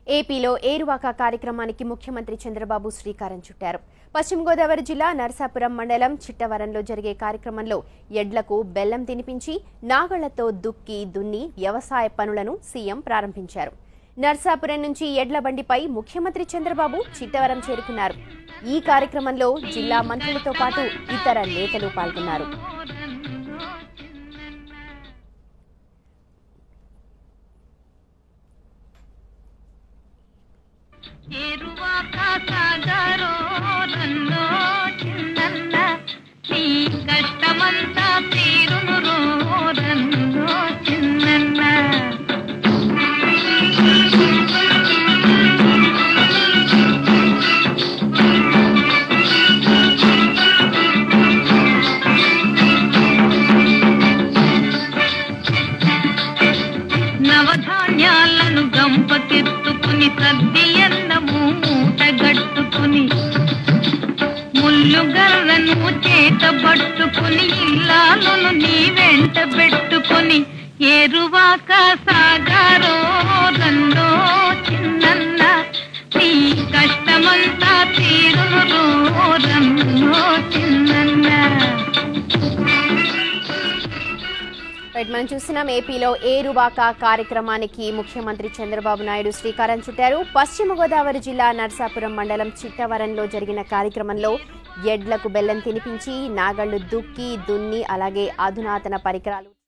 ఏపీలో ఏరువాక కార్యక్రమానికి ముఖ్యమంత్రి చంద్రబాబు శ్రీకారం చుట్టారు పశ్చిమ గోదావరి జిల్లా నరసాపురం మండలం చిట్టవరంలో జరిగే కార్యక్రమంలో ఎడ్లకు బెల్లం తినిపించి నాగళ్లతో దుక్కి దున్ని వ్యవసాయ పనులను సీఎం ప్రారంభించారు నర్సాపురం నుంచి ఎడ్ల బండిపై ముఖ్యమంత్రి చంద్రబాబు చిట్టవరం చేరుకున్నారు ఈ కార్యక్రమంలో జిల్లా మంత్రులతో పాటు ఇతర నేతలు పాల్గొన్నారు ఏరువాక సాగరో నన్నో చిన్నన్న నీ కష్టమంతా తీరును రో నన్నో చిన్నన్న నవధాన్యాలను గంపకెత్తుకుని సద్ది అన్నము మూటగట్టుకుని ముళ్ళు గర్రను చేత పట్టుకుని ఇల్లాలను నీ వెంట పెట్టుకుని ఏరువాక సాగారో రన్నో చిన్నన్న నీ కష్టమంతా తీరును రో రన్నో చిన్నన్న రైట్ మనం చూస్తున్నాం ఏపీలో ఏరువాక కార్యక్రమానికి ముఖ్యమంత్రి చంద్రబాబు నాయుడు శ్రీకారం చుట్టారు పశ్చిమ గోదావరి జిల్లా నర్సాపురం మండలం చిట్టవరంలో జరిగిన కార్యక్రమంలో ఎడ్లకు బెల్లం తినిపించి నాగళ్లు దుక్కి దున్ని అలాగే అధునాతన పరికరాలు